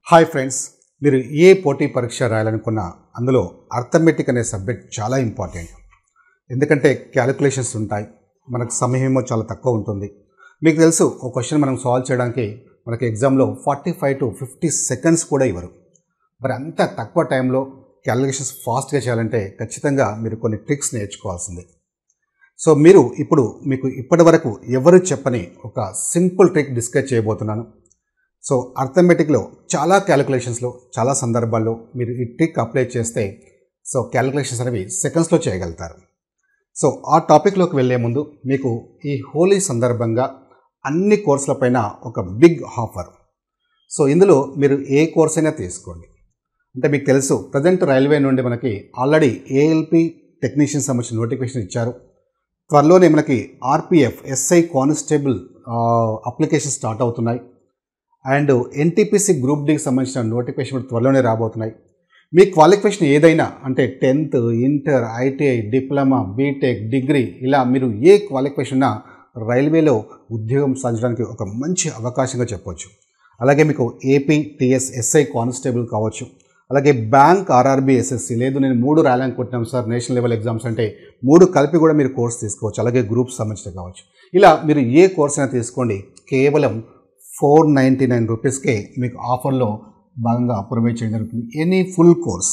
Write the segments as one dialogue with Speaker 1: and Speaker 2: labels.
Speaker 1: hi friends మీరు ఏ పోటీ పరీక్ష రాయాలనుకున్నా అందులో అర్థమెటిక్ అనే సబ్జెక్ట్ చాలా ఇంపార్టెంట్ ఎందుకంటే క్యాలిక్యులేషన్స్ ఉంటాయి మనకు సమయమేమో చాలా తక్కువ ఉంటుంది మీకు తెలుసు ఒక క్వశ్చన్ మనం సాల్వ్ చేయడానికి మనకి ఎగ్జామ్లో forty five to fifty seconds కూడా ఇవ్వరు మరి అంత తక్కువ టైంలో క్యాలిక్యులేషన్స్ ఫాస్ట్గా చేయాలంటే ఖచ్చితంగా మీరు కొన్ని ట్రిక్స్ నేర్చుకోవాల్సిందే సో మీరు ఇప్పుడు మీకు ఇప్పటి వరకు ఎవరు చెప్పని ఒక సింపుల్ ట్రిక్ డిస్కస్ చేయబోతున్నాను సో అర్థమెటిక్లో చాలా క్యాలిక్యులేషన్స్లో చాలా సందర్భాల్లో మీరు ఈ ట్రిక్ అప్లై చేస్తే సో క్యాలిక్యులేషన్స్ అనేవి సెకండ్స్లో చేయగలుగుతారు సో ఆ టాపిక్లోకి వెళ్ళే ముందు మీకు ఈ హోలీ సందర్భంగా అన్ని కోర్సులపైన ఒక బిగ్ ఆఫర్ సో ఇందులో మీరు ఏ కోర్స్ అయినా తీసుకోండి అంటే మీకు తెలుసు ప్రజెంట్ రైల్వే నుండి మనకి ఆల్రెడీ ఏఎల్పి టెక్నీషియన్ సంబంధించిన నోటిఫికేషన్ ఇచ్చారు త్వరలోనే మనకి RPF SI constable application start అవుతున్నాయి అండ్ ఎన్టీపీసీ గ్రూప్ డికి సంబంధించిన నోటిఫికేషన్ కూడా త్వరలోనే రాబోతున్నాయి మీ క్వాలిఫికేషన్ ఏదైనా అంటే tenth inter ITI diploma BTech degree ఇలా మీరు ఏ క్వాలిఫికేషన్ ఉన్నా రైల్వేలో ఉద్యోగం సాధించడానికి ఒక మంచి అవకాశంగా చెప్పవచ్చు అలాగే మీకు ఏపీ టిఎస్ ఎస్ఐ కానిస్టేబుల్ కావచ్చు అలాగే బ్యాంక్ ఆర్ఆర్బీ ఎస్ఎస్సి లేదు నేను మూడు రాయాలనుకుంటున్నాం సార్ నేషనల్ లెవెల్ ఎగ్జామ్స్ అంటే మూడు కలిపి కూడా మీరు కోర్స్ తీసుకోవచ్చు అలాగే గ్రూప్స్ సంబంధించి కావచ్చు ఇలా మీరు ఏ కోర్స్ అయినా తీసుకోండి కేవలం ఫోర్ నైంటీ నైన్ రూపీస్కే మీకు ఆఫర్లో భాగంగా ప్రొవైడ్ చేయడం జరుగుతుంది ఎనీ ఫుల్ కోర్స్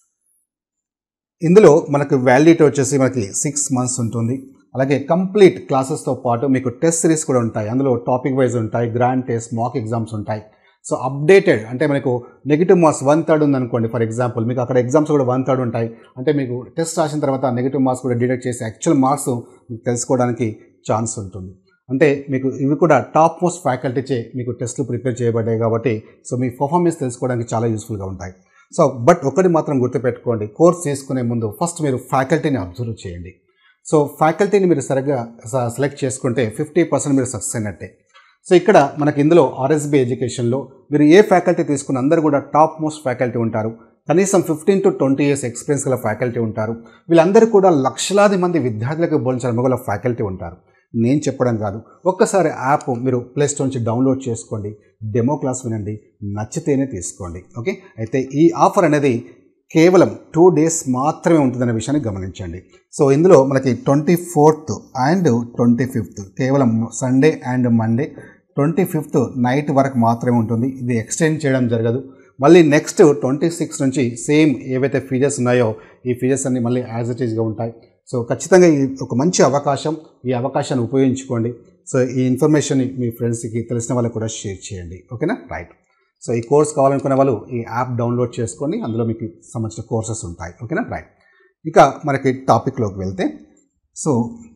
Speaker 1: ఇందులో మనకు వ్యాలిడిటీ వచ్చేసి మనకి సిక్స్ మంత్స్ ఉంటుంది అలాగే కంప్లీట్ క్లాసెస్తో పాటు మీకు టెస్ట్ సిరీస్ కూడా ఉంటాయి అందులో టాపిక్ వైజ్ ఉంటాయి గ్రాండ్ టెస్ట్ మాక్ ఎగ్జామ్స్ ఉంటాయి సో అప్డేటెడ్ అంటే మనకు నెగిటివ్ మార్క్స్ వన్ థర్డ్ ఉందనుకోండి ఫర్ ఎగ్జాంపుల్ మీకు అక్కడ ఎగ్జామ్స్ కూడా వన్ థర్డ్ ఉంటాయి అంటే మీకు టెస్ట్ రాసిన తర్వాత నెగిటివ్ మార్క్స్ కూడా డిడక్ట్ చేసి యాక్చువల్ మార్క్స్ మీకు తెలుసుకోవడానికి ఛాన్స్ ఉంటుంది అంటే మీకు ఇవి కూడా టాప్ మోస్ట్ ఫ్యాకల్టీచే మీకు టెస్ట్లు ప్రిపేర్ చేయబడ్డాయి కాబట్టి సో మీ పర్ఫార్మెన్స్ తెలుసుకోవడానికి చాలా యూస్ఫుల్గా ఉంటాయి సో బట్ ఒకటి మాత్రం గుర్తుపెట్టుకోండి కోర్స్ తీసుకునే ముందు ఫస్ట్ మీరు ఫ్యాకల్టీని అబ్జర్వ్ చేయండి సో ఫ్యాకల్టీని మీరు సరిగ్గా సెలెక్ట్ చేసుకుంటే ఫిఫ్టీ పర్సెంట్ మీరు సక్సెస్ అయినట్టే సో ఇక్కడ మనకి ఇందులో ఆర్ఎస్బి ఎడ్యుకేషన్లో మీరు ఏ ఫ్యాకల్టీ తీసుకున్న అందరూ కూడా టాప్ మోస్ట్ ఫ్యాకల్టీ ఉంటారు కనీసం fifteen to twenty years experience గల ఫ్యాకల్టీ ఉంటారు వీళ్ళందరూ కూడా లక్షలాది మంది విద్యార్థులకు బోధించిన మొగల ఫ్యాకల్టీ ఉంటారు నేను చెప్పడం కాదు ఒక్కసారి యాప్ మీరు ప్లే స్టోర్ నుంచి డౌన్లోడ్ చేసుకోండి డెమో క్లాస్ వినండి నచ్చితేనే తీసుకోండి ఓకే అయితే ఈ ఆఫర్ అనేది కేవలం టూ డేస్ మాత్రమే ఉంటుందనే విషయాన్ని గమనించండి సో ఇందులో మనకి twenty fourth and twenty fifth కేవలం Sunday and Monday twenty fifth night వరకు మాత్రమే ఉంటుంది ఇది ఎక్స్టెండ్ చేయడం జరగదు మళ్ళీ నెక్స్ట్ ట్వంటీ సిక్స్ నుంచి సేమ్ ఏవైతే ఫీజెస్ ఉన్నాయో ఈ ఫీజెస్ అన్ని మళ్ళీ యాజ్ ఇట్ ఈస్గా ఉంటాయి సో ఖచ్చితంగా ఇది ఒక మంచి అవకాశం ఈ అవకాశాన్ని ఉపయోగించుకోండి సో ఈ ఇన్ఫర్మేషన్ మీ ఫ్రెండ్స్కి తెలిసిన వాళ్ళకి కూడా షేర్ చేయండి ఓకేనా రైట్ సో ఈ కోర్స్ కావాలనుకునే వాళ్ళు ఈ యాప్ డౌన్లోడ్ చేసుకొని అందులో మీకు సంబంధించిన కోర్సెస్ ఉంటాయి ఓకేనా రైట్ ఇక మనకి టాపిక్లోకి వెళ్తే సో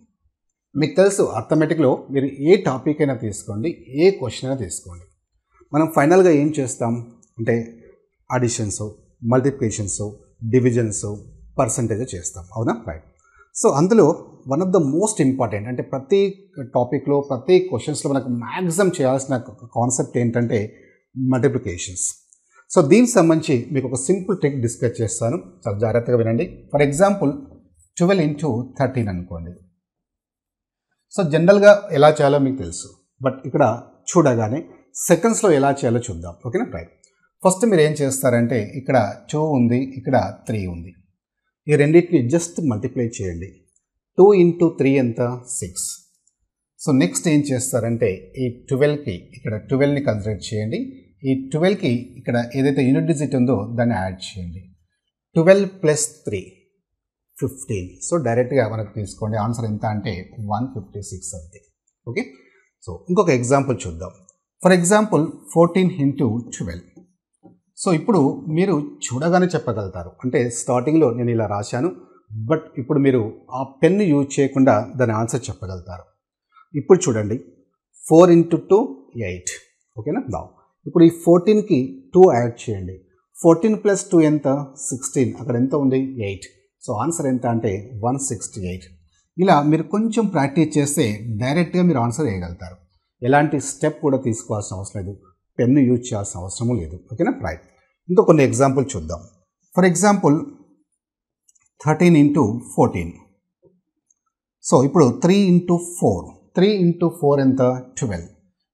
Speaker 1: మీకు తెలుసు అర్థమెటిక్లో మీరు ఏ టాపిక్ అయినా తీసుకోండి ఏ క్వశ్చన్ అయినా తీసుకోండి మనం ఫైనల్గా ఏం చేస్తాం అంటే అడిషన్స్ మల్టిప్లికేషన్స్ డివిజన్స్ పర్సంటేజ్ చేస్తాం అవునా రైట్ సో అందులో one of the most important అంటే ప్రతి టాపిక్లో ప్రతి క్వశ్చన్స్లో మనకు మ్యాక్సిమం చేయాల్సిన కాన్సెప్ట్ ఏంటంటే మల్టిప్లికేషన్స్ సో దీనికి సంబంధించి మీకు ఒక సింపుల్ ట్రిక్ డిస్కస్ చేస్తాను చాలా జాగ్రత్తగా వినండి for example twelve into thirteen అనుకోండి సో జనరల్గా ఎలా చేయాలో మీకు తెలుసు బట్ ఇక్కడ చూడగానే సెకండ్స్లో ఎలా చేయాలో చూద్దాం ఓకేనా రైట్ ఫస్ట్ మీరు ఏం చేస్తారంటే ఇక్కడ టూ ఉంది ఇక్కడ త్రీ ఉంది ఈ రెండింటిని జస్ట్ మల్టిప్లై చేయండి టూ ఇంటూ త్రీ ఎంత సిక్స్ సో నెక్స్ట్ ఏం చేస్తారంటే ఈ ట్వెల్వ్కి ఇక్కడ ట్వెల్వ్ని కన్సిడర్ చేయండి ఈ ట్వెల్వ్కి ఇక్కడ ఏదైతే యూనిట్ డిజిట్ ఉందో దాన్ని యాడ్ చేయండి twelve plus three fifteen so డైరెక్ట్గా మనకు తీసుకోండి ఆన్సర్ ఎంత అంటే వన్ ఫిఫ్టీ సిక్స్ అంతే ఓకే సో ఇంకొక ఎగ్జాంపుల్ చూద్దాం for example fourteen into twelve so ఇప్పుడు మీరు చూడగానే చెప్పగలుగుతారు అంటే స్టార్టింగ్లో నేను ఇలా రాశాను బట్ ఇప్పుడు మీరు ఆ పెన్ యూజ్ చేయకుండా దాని ఆన్సర్ చెప్పగలుగుతారు ఇప్పుడు చూడండి ఫోర్ ఇంటూ టూ ఎయిట్ ఓకేనా దావ్ ఇప్పుడు ఈ ఫోర్టీన్కి టూ యాడ్ చేయండి ఫోర్టీన్ ప్లస్ టూ ఎంత సిక్స్టీన్ అక్కడ ఎంత ఉంది ఎయిట్ సో ఆన్సర్ ఎంత అంటే వన్ సిక్స్టీ ఎయిట్ ఇలా మీరు కొంచెం ప్రాక్టీస్ చేస్తే డైరెక్ట్గా మీరు ఆన్సర్ వేయగలుగుతారు ఎలాంటి స్టెప్ కూడా తీసుకోవాల్సిన అవసరం లేదు పెన్ను యూజ్ చేయాల్సిన అవసరము లేదు ఓకేనా రైట్ ఇంకా కొన్ని ఎగ్జాంపుల్ చూద్దాం for example thirteen into fourteen so ఇప్పుడు three into four three into four ఎంత ట్వెల్వ్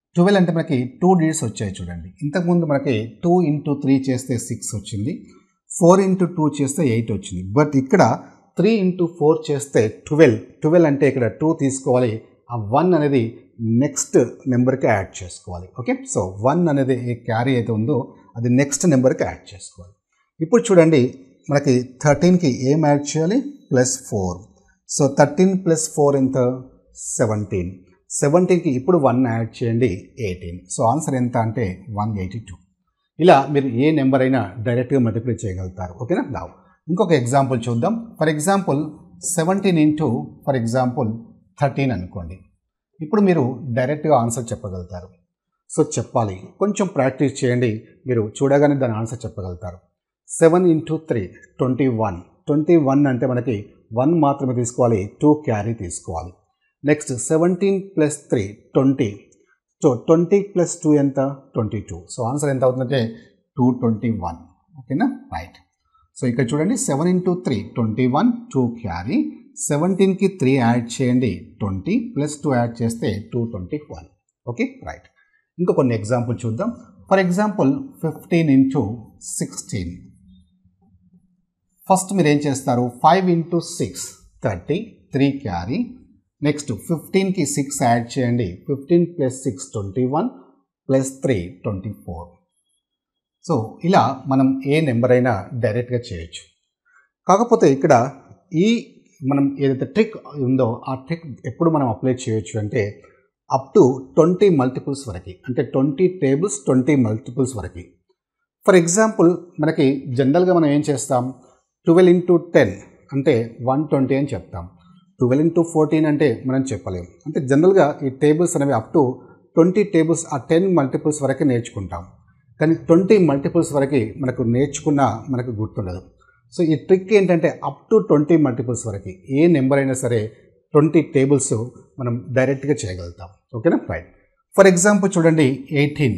Speaker 1: ట్వెల్వ్ అంటే మనకి టూ డిజిట్స్ వచ్చాయి చూడండి ఇంతకుముందు మనకి టూ ఇంటూ త్రీ చేస్తే సిక్స్ వచ్చింది ఫోర్ ఇంటూ టూ చేస్తే ఎయిట్ వచ్చింది బట్ ఇక్కడ త్రీ ఇంటూ ఫోర్ చేస్తే ట్వెల్వ్ ట్వెల్వ్ అంటే ఇక్కడ టూ తీసుకోవాలి ఆ వన్ అనేది నెక్స్ట్ నెంబర్కి యాడ్ చేసుకోవాలి ఓకే సో వన్ అనేది ఏ క్యారీ అయితే ఉందో అది నెక్స్ట్ నెంబర్కి యాడ్ చేసుకోవాలి ఇప్పుడు చూడండి మనకి థర్టీన్కి ఏం యాడ్ చేయాలి plus four so thirteen plus four ఎంత సెవెంటీన్ సెవెంటీన్కి ఇప్పుడు వన్ యాడ్ చేయండి ఎయిటీన్ సో ఆన్సర్ ఎంత అంటే వన్ ఎయిటీ టూ ఇలా మీరు ఏ నెంబర్ అయినా డైరెక్ట్గా మల్టిప్లై చేయగలుగుతారు ఓకేనా నా ఇంకొక ఎగ్జాంపుల్ చూద్దాం for example seventeen into for example thirteen అనుకోండి ఇప్పుడు మీరు డైరెక్ట్గా ఆన్సర్ చెప్పగలుగుతారు సో చెప్పాలి కొంచెం ప్రాక్టీస్ చేయండి మీరు చూడగానే దాని ఆన్సర్ చెప్పగలుగుతారు seven into three twenty one twenty one అంటే మనకి వన్ మాత్రమే తీసుకోవాలి టూ క్యారీ తీసుకోవాలి next seventeen plus three twenty so twenty plus two ఎంత ట్వంటీ టూ సో ఆన్సర్ ఎంత అవుతుందంటే టూ ట్వంటీ వన్ ఓకేనా రైట్ సో ఇక్కడ చూడండి seven into three twenty one two carry సెవెంటీన్కి త్రీ యాడ్ చేయండి ట్వంటీ ప్లస్ టూ యాడ్ చేస్తే two twenty one okay right ఇంకా కొన్ని ఎగ్జాంపుల్ చూద్దాం for example fifteen into sixteen first మీరు ఏం చేస్తారు five into six thirty three carry next ఫిఫ్టీన్కి సిక్స్ యాడ్ చేయండి fifteen plus six twenty one plus three twenty four so ఇలా మనం ఏ నెంబర్ అయినా డైరెక్ట్గా చేయొచ్చు కాకపోతే ఇక్కడ ఈ మనం ఏదైతే ట్రిక్ ఉందో ఆ ట్రిక్ ఎప్పుడు మనం అప్లై చేయొచ్చు అంటే అప్ టు ట్వంటీ మల్టిపుల్స్ వరకు అంటే ట్వంటీ టేబుల్స్ ట్వంటీ మల్టిపుల్స్ వరకు ఫర్ ఎగ్జాంపుల్ మనకి జనరల్గా మనం ఏం చేస్తాం ట్వెల్వ్ ఇంటూ టెన్ అంటే వన్ ట్వంటీ అని చెప్తాం ట్వెల్వ్ ఇంటూ ఫోర్టీన్ అంటే మనం చెప్పలేం అంటే జనరల్గా ఈ టేబుల్స్ అనేవి అప్ టు ట్వంటీ టేబుల్స్ ఆ టెన్ మల్టిపుల్స్ వరకు నేర్చుకుంటాం కానీ ట్వంటీ మల్టిపుల్స్ వరకు మనకు నేర్చుకున్న మనకు గుర్తుండదు సో ఈ ట్రిక్ ఏంటంటే అప్ టు ట్వంటీ మల్టిపుల్స్ వరకు ఏ నెంబర్ అయినా సరే ట్వంటీ టేబుల్స్ మనం డైరెక్ట్గా చేయగలుగుతాం ఓకేనా రైట్ ఫర్ ఎగ్జాంపుల్ చూడండి ఎయిటీన్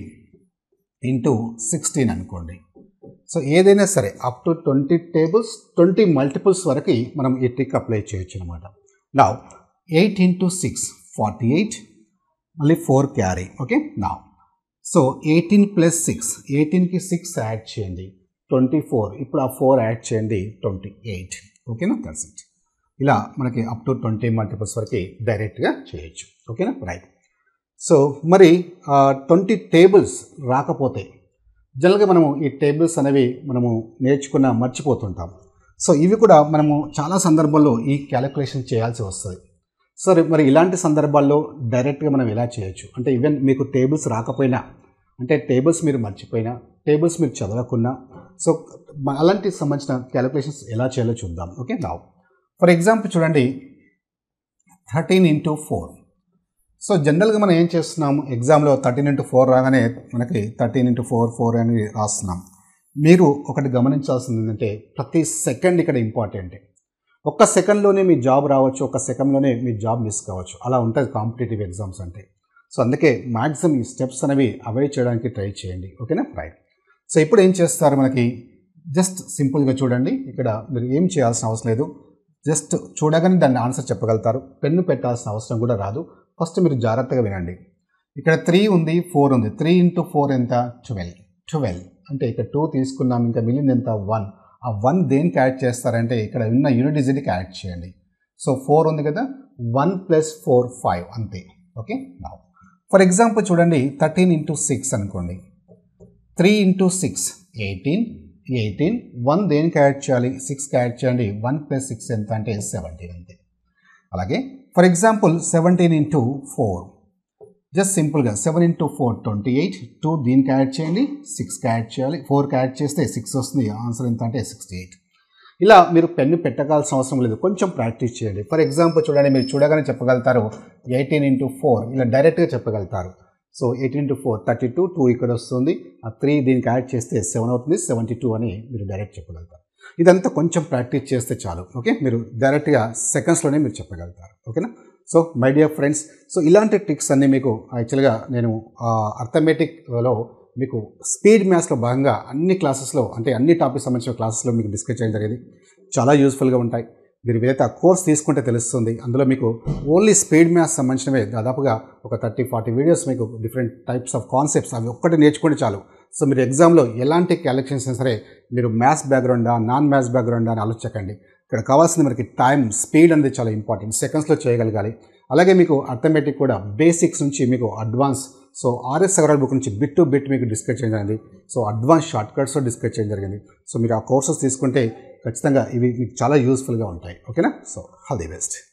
Speaker 1: ఇంటూ సిక్స్టీన్ అనుకోండి సో ఏదైనా సరే up to twenty tables twenty multiples వరకు మనం ఈ ట్రిక్ అప్లై చేయొచ్చు అనమాట నా eight into six forty eight మళ్ళీ ఫోర్ క్యారీ ఓకే నా సో ఎయిటీన్ ప్లస్ సిక్స్ ఎయిటీన్కి సిక్స్ యాడ్ చేయండి ట్వంటీ ఫోర్ ఇప్పుడు ఆ ఫోర్ యాడ్ చేయండి ట్వంటీ ఎయిట్ ఓకేనా దట్స్ ఇట్ ఇలా మనకి అప్ టు ట్వంటీ మల్టిపుల్స్ వరకు డైరెక్ట్గా చేయొచ్చు ఓకేనా రైట్ సో మరి ట్వంటీ టేబుల్స్ రాకపోతే జనరల్గా మనము ఈ టేబుల్స్ అనేవి మనము నేర్చుకున్న మర్చిపోతుంటాం సో ఇవి కూడా మనము చాలా సందర్భాల్లో ఈ క్యాలిక్యులేషన్ చేయాల్సి వస్తుంది సరే మరి ఇలాంటి సందర్భాల్లో డైరెక్ట్గా మనం ఎలా చేయొచ్చు అంటే ఈవెన్ మీకు టేబుల్స్ రాకపోయినా అంటే టేబుల్స్ మీరు మర్చిపోయినా టేబుల్స్ మీరు చదవకున్నా సో మ- అలాంటి సంబంధించిన క్యాలిక్యులేషన్స్ ఎలా చేయాలో చూద్దాం ఓకే నా ఫర్ ఎగ్జాంపుల్ చూడండి థర్టీన్ ఇంటూ ఫోర్ సో జనరల్గా మనం ఏం చేస్తున్నాం ఎగ్జామ్లో థర్టీన్ ఇంటూ ఫోర్ రాగానే మనకి థర్టీన్ ఇంటూ ఫోర్ ఫోర్ అని రాస్తున్నాం మీరు ఒకటి గమనించాల్సింది ఏంటంటే ప్రతి సెకండ్ ఇక్కడ ఇంపార్టెంట్ ఒక్క సెకండ్లోనే మీ జాబ్ రావచ్చు ఒక్క సెకండ్లోనే మీ జాబ్ మిస్ కావచ్చు అలా ఉంటుంది కాంపిటేటివ్ ఎగ్జామ్స్ అంటే సో అందుకే మ్యాక్సిమం ఈ స్టెప్స్ అనేవి అవాయిడ్ చేయడానికి ట్రై చేయండి ఓకేనా రైట్ సో ఇప్పుడు ఏం చేస్తారు మనకి జస్ట్ సింపుల్గా చూడండి ఇక్కడ మీరు ఏం చేయాల్సిన అవసరం లేదు జస్ట్ చూడగానే దాన్ని ఆన్సర్ చెప్పగలుగుతారు పెన్ను పెట్టాల్సిన అవసరం కూడా రాదు ఫస్ట్ మీరు జాగ్రత్తగా వినండి ఇక్కడ త్రీ ఉంది ఫోర్ ఉంది త్రీ ఇంటూ ఫోర్ ఎంత ట్వెల్వ్ ట్వెల్వ్ అంటే ఇక్కడ టూ తీసుకున్నాం ఇంకా మిగిలింది ఎంత వన్ ఆ వన్ దేనికి యాడ్ చేస్తారంటే ఇక్కడ ఉన్న యూనిట్ డిజిట్కి యాడ్ చేయండి సో ఫోర్ ఉంది కదా వన్ ప్లస్ ఫోర్ ఫైవ్ అంతే ఓకే నా ఫర్ ఎగ్జాంపుల్ చూడండి థర్టీన్ ఇంటూ సిక్స్ అనుకోండి three into six eighteen eighteen one దేనికి యాడ్ చేయాలి సిక్స్కి యాడ్ చేయండి వన్ ప్లస్ సిక్స్ ఎంత అంటే సెవెంటీన్ అంతే అలాగే for example seventeen into four just సింపుల్గా seven into four twenty eight two దీనికి యాడ్ చేయండి సిక్స్కి యాడ్ చేయాలి ఫోర్కి యాడ్ చేస్తే సిక్స్ వస్తుంది ఆన్సర్ ఎంత అంటే సిక్స్టీ ఎయిట్ ఇలా మీరు పెన్ను పెట్టగాల్సిన అవసరం లేదు కొంచెం ప్రాక్టీస్ చేయండి ఫర్ ఎగ్జాంపుల్ చూడండి మీరు చూడగానే చెప్పగలుగుతారు ఎయిటీన్ ఇంటూ ఫోర్ ఇలా డైరెక్ట్గా చెప్పగలుగుతారు so eighteen into four thirty two two ఇక్కడ వస్తుంది ఆ త్రీ దీనికి యాడ్ చేస్తే సెవెన్ అవుతుంది సెవెంటీ టూ అని మీరు డైరెక్ట్ చెప్పగలుగుతారు ఇదంతా కొంచెం ప్రాక్టీస్ చేస్తే చాలు ఓకే మీరు డైరెక్ట్గా సెకండ్స్లోనే మీరు చెప్పగలుగుతారు ఓకేనా సో మై డియర్ ఫ్రెండ్స్ సో ఇలాంటి ట్రిక్స్ అన్నీ మీకు యాక్చువల్గా నేను అర్థమెటిక్లో మీకు స్పీడ్ మ్యాథ్స్లో భాగంగా అన్ని క్లాసెస్లో అంటే అన్ని టాపిక్ సంబంధించిన క్లాసెస్లో మీకు డిస్కస్ చేయడం జరిగింది చాలా యూస్ఫుల్గా ఉంటాయి మీరు వీలైతే ఆ కోర్స్ తీసుకుంటే తెలుస్తుంది అందులో మీకు ఓన్లీ స్పీడ్ మ్యాథ్స్ సంబంధించినవే దాదాపుగా ఒక థర్టీ ఫార్టీ వీడియోస్ మీకు డిఫరెంట్ టైప్స్ ఆఫ్ కాన్సెప్ట్స్ అవి ఒక్కటి నేర్చుకుంటే చాలు సో మీరు ఎగ్జామ్లో ఎలాంటి క్యాలిక్యులేషన్స్ అయినా సరే మీరు మ్యాథ్స్ బ్యాక్గ్రౌండా నాన్ మ్యాథ్స్ బ్యాక్గ్రౌండా అని ఆలోచించకండి ఇక్కడ కావాల్సింది మనకి టైం స్పీడ్ అనేది చాలా ఇంపార్టెంట్ సెకండ్స్లో చేయగలగాలి అలాగే మీకు అర్థమెటిక్ కూడా బేసిక్స్ నుంచి మీకు advance so RS Aggarwal book నుంచి బిట్ టు బిట్ మీకు డిస్కస్ చేయడం జరిగింది సో అడ్వాన్స్ షార్ట్ కట్స్లో డిస్కస్ చేయడం జరిగింది సో మీరు ఆ కోర్సెస్ తీసుకుంటే ఖచ్చితంగా ఇవి మీకు చాలా యూస్ఫుల్గా ఉంటాయి ఓకేనా సో ఆల్ ది బెస్ట్